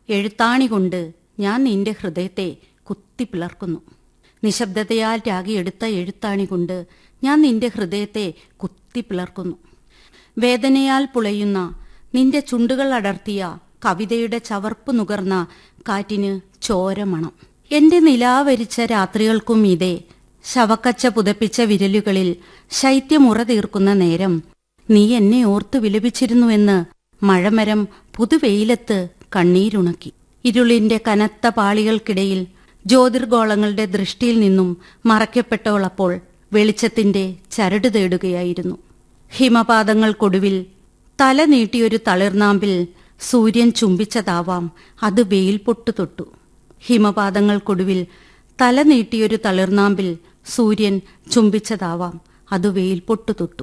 എഴുത്താണി കൊണ്ട് ഞാൻ നിന്റെ ഹൃദയത്തെ കുത്തിപ്പിളർക്കുന്നു നിശബ്ദതയാൽ രാഗിയെടുത്ത എഴുത്താണി കൊണ്ട് ഞാൻ നിന്റെ ഹൃദയത്തെ കുത്തിപ്പിളർക്കുന്നു വേദനയാൽ പുളയുന്ന നിന്റെ ചുണ്ടുകൾ അടർത്തിയ കവിതയുടെ ചവർപ്പ് നുകർന്ന കാറ്റിന് ചോരമണം എന്റെ നിലാവരിച്ച രാത്രികൾക്കും ഇതേ ശവക്കച്ച പുതപ്പിച്ച വിരലുകളിൽ ശൈത്യമുറ തീർക്കുന്ന നേരം നീ എന്നെ ഓർത്തു വിലപിച്ചിരുന്നുവെന്ന് മഴമരം പുതുവെയിലത്ത് കണ്ണീരുണക്കി ഇരുളിന്റെ കനത്ത പാളികൾക്കിടയിൽ ജ്യോതിർഗോളങ്ങളുടെ ദൃഷ്ടിയിൽ നിന്നും മറയ്ക്കപ്പെട്ടവളപ്പോൾ വെളിച്ചത്തിന്റെ ചരട് തേടുകയായിരുന്നു ഹിമപാതങ്ങൾക്കൊടുവിൽ തല നീട്ടിയൊരു തളിർനാമ്പിൽ സൂര്യൻ ചുംബിച്ചതാവാം അത് വെയിൽ പൊട്ടു തൊട്ടു ഹിമപാതങ്ങൾക്കൊടുവിൽ തല നീട്ടിയൊരു തളിർനാമ്പിൽ സൂര്യൻ ചുംബിച്ചതാവാം അത് വെയിൽ പൊട്ടു തൊട്ടു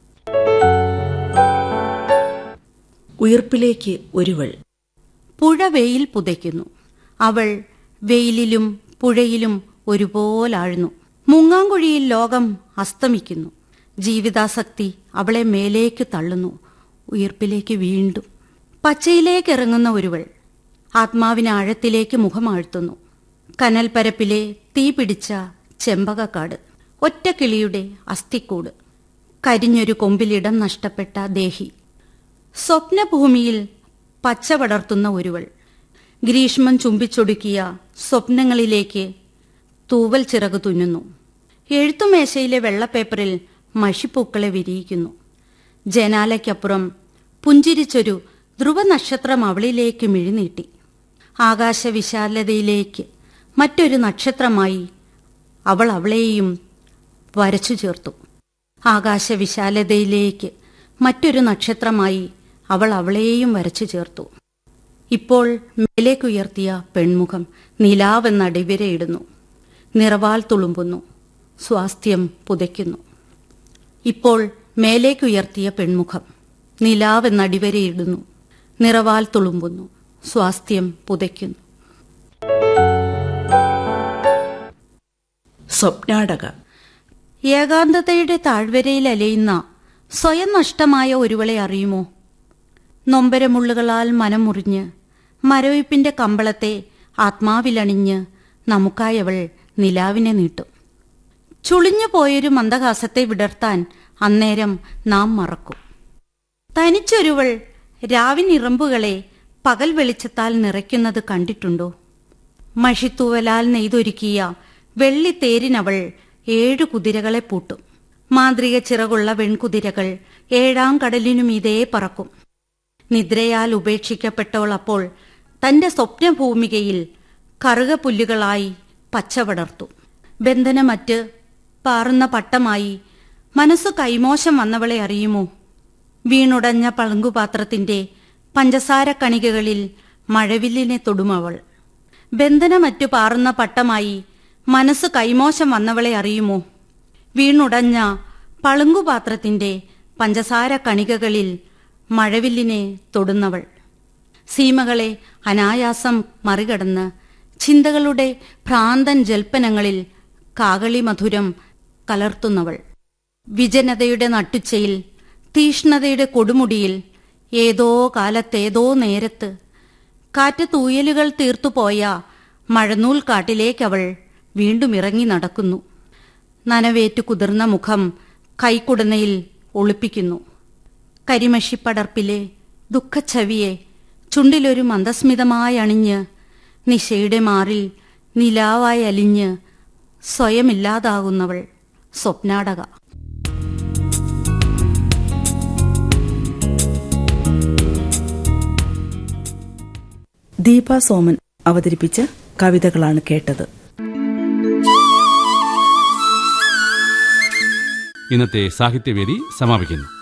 ഉയർപ്പിലേക്ക് ഒരുവൾ പുഴ വെയിൽ പുതയ്ക്കുന്നു അവൾ വെയിലിലും പുഴയിലും ഒരുപോലാഴ്ന്നു മുങ്ങാങ്കുഴിയിൽ ലോകം അസ്തമിക്കുന്നു ജീവിതാസക്തി അവളെ മേലേക്ക് തള്ളുന്നു ഉയർപ്പിലേക്ക് വീണ്ടും പച്ചയിലേക്ക് ഇറങ്ങുന്ന ഒരുവൾ ആത്മാവിന് ആഴത്തിലേക്ക് മുഖമാഴ്ത്തുന്നു കനൽപ്പരപ്പിലെ തീ പിടിച്ച ചെമ്പകക്കാട് ഒറ്റക്കിളിയുടെ അസ്ഥിക്കൂട് കരിഞ്ഞൊരു കൊമ്പിലിടം നഷ്ടപ്പെട്ട ദേഹി സ്വപ്നഭൂമിയിൽ പച്ച പടർത്തുന്ന ഒരുവൾ ഗ്രീഷ്മം ചുംബിച്ചൊടുക്കിയ സ്വപ്നങ്ങളിലേക്ക് തൂവൽ ചിറകു തുന്നുന്നു എഴുത്തുമേശയിലെ വെള്ളപ്പേപ്പറിൽ മഷിപ്പൂക്കളെ വിരിയിക്കുന്നു ജനാലയ്ക്കപ്പുറം പുഞ്ചിരിച്ചൊരു ധ്രുവനക്ഷത്രം അവളിലേക്ക് മിഴിനീട്ടി ആകാശവിശാലതയിലേക്ക് മറ്റൊരു നക്ഷത്രമായി അവൾ അവളെയും വരച്ചു ചേർത്തു ആകാശവിശാലതയിലേക്ക് മറ്റൊരു നക്ഷത്രമായി അവൾ അവളെയും വരച്ചു ചേർത്തു ഇപ്പോൾ മേലേക്കുയർത്തിയ പെൺമുഖം നിലാവെന്നടിവരയിടുന്നു നിറവാൽ തുളുമ്പുന്നു സ്വാസ്ഥ്യം പുതയ്ക്കുന്നു ഇപ്പോൾ മേലേക്കുയർത്തിയ പെൺമുഖം നിലാവെന്നടിവരയിടുന്നു നിറവാൽ തുളുമ്പുന്നു സ്വാസ്ഥ്യം പുതയ്ക്കുന്നു സ്വപ്നാടക ഏകാന്തതയുടെ താഴ്വരയിൽ അലയുന്ന സ്വയം നഷ്ടമായ ഒരുവളെ അറിയുമോ നൊമ്പരമുള്ളുകളാൽ മനം മുറിഞ്ഞ് മരവിപ്പിന്റെ കമ്പളത്തെ ആത്മാവിലണിഞ്ഞ് നമുക്കായവൾ നിലാവിനെ നീട്ടും ചുളിഞ്ഞു പോയൊരു മന്ദഹാസത്തെ വിടർത്താൻ അന്നേരം നാം മറക്കും തനിച്ചൊരുവൾ രാവിനിറമ്പുകളെ പകൽ വെളിച്ചത്താൽ നിറയ്ക്കുന്നത് കണ്ടിട്ടുണ്ടോ മഷിത്തൂവലാൽ നെയ്തൊരുക്കിയ വെള്ളിത്തേരിനവൾ ഏഴു കുതിരകളെ പൂട്ടും മാന്ത്രിക ചിറകുള്ള വെൺകുതിരകൾ ഏഴാം കടലിനുമീതേ പറക്കും നിദ്രയാൽ ഉപേക്ഷിക്കപ്പെട്ടവൾ അപ്പോൾ തന്റെ സ്വപ്നഭൂമികയിൽ കറുകപ്പുല്ലുകളായി പച്ചപടർത്തു ബന്ധനമറ്റ് പാറുന്ന പട്ടമായി മനസ്സു കൈമോശം വന്നവളെ അറിയുമോ വീണുടഞ്ഞ പളുങ്കുപാത്രത്തിന്റെ പഞ്ചസാര കണികകളിൽ മഴവില്ലിനെ തൊടുമവൾ ബന്ധനമറ്റു പാറുന്ന പട്ടമായി മനസ്സ് കൈമോശം വന്നവളെ അറിയുമോ വീണുടഞ്ഞ പളുങ്കുപാത്രത്തിന്റെ പഞ്ചസാര കണികകളിൽ മഴവില്ലിനെ തൊടുന്നവൾ സീമകളെ അനായാസം മറികടന്ന് ചിന്തകളുടെ ഭ്രാന്തൻ ജൽപ്പനങ്ങളിൽ കാകളി മധുരം കലർത്തുന്നവൾ വിജനതയുടെ നട്ടുച്ചയിൽ തീഷ്ണതയുടെ കൊടുമുടിയിൽ ഏതോ കാലത്തേതോ നേരത്ത് കാറ്റ് തൂയലുകൾ തീർത്തുപോയ മഴനൂൽ കാട്ടിലേക്കവൾ വീണ്ടും ഇറങ്ങി നടക്കുന്നു നനവേറ്റു കുതിർന്ന മുഖം കൈക്കുടനയിൽ ഒളിപ്പിക്കുന്നു കരിമഷിപ്പടർപ്പിലെ ദുഃഖച്ചവിയെ ചുണ്ടിലൊരു മന്ദസ്മിതമായി അണിഞ്ഞ് നിശയുടെ മാറിൽ നിലാവായി അലിഞ്ഞ് സ്വയമില്ലാതാകുന്നവൾ സ്വപ്നാടക ദീപ സോമൻ അവതരിപ്പിച്ച കവിതകളാണ് കേട്ടത് ഇന്നത്തെ സാഹിത്യവേദി സമാപിക്കുന്നു